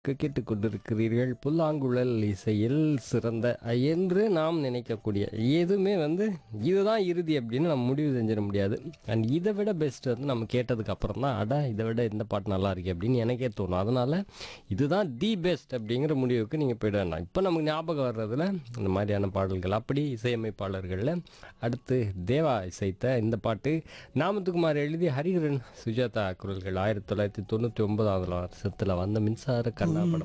கேட்டுக்கொண்டிருக்கிறீர்கள் புல்லாங்குழல் இசையில் சிறந்த என்று நாம் நினைக்கக்கூடிய எதுவுமே வந்து இதுதான் இறுதி அப்படின்னு நம்ம முடிவு செஞ்சிட முடியாது அண்ட் இதை விட பெஸ்ட் வந்து நம்ம கேட்டதுக்கு அப்புறம் தான் அட இதை விட இந்த பாட்டு நல்லா இருக்கு அப்படின்னு எனக்கே தோணும் அதனால இதுதான் தி பெஸ்ட் அப்படிங்கிற முடிவுக்கு நீங்கள் போயிட வேண்டாம் இப்போ நமக்கு ஞாபகம் வர்றதுல இந்த மாதிரியான பாடல்கள் அப்படி இசையமைப்பாளர்களில் அடுத்து தேவா இசைத்த இந்த பாட்டு நாமத்துக்குமார் எழுதி ஹரிஹரன் சுஜாதா குரல்கள் ஆயிரத்தி தொள்ளாயிரத்தி தொண்ணூற்றி ஒன்பதாவது வருஷத்தில் வந்த மின்சார கண்ணா படம்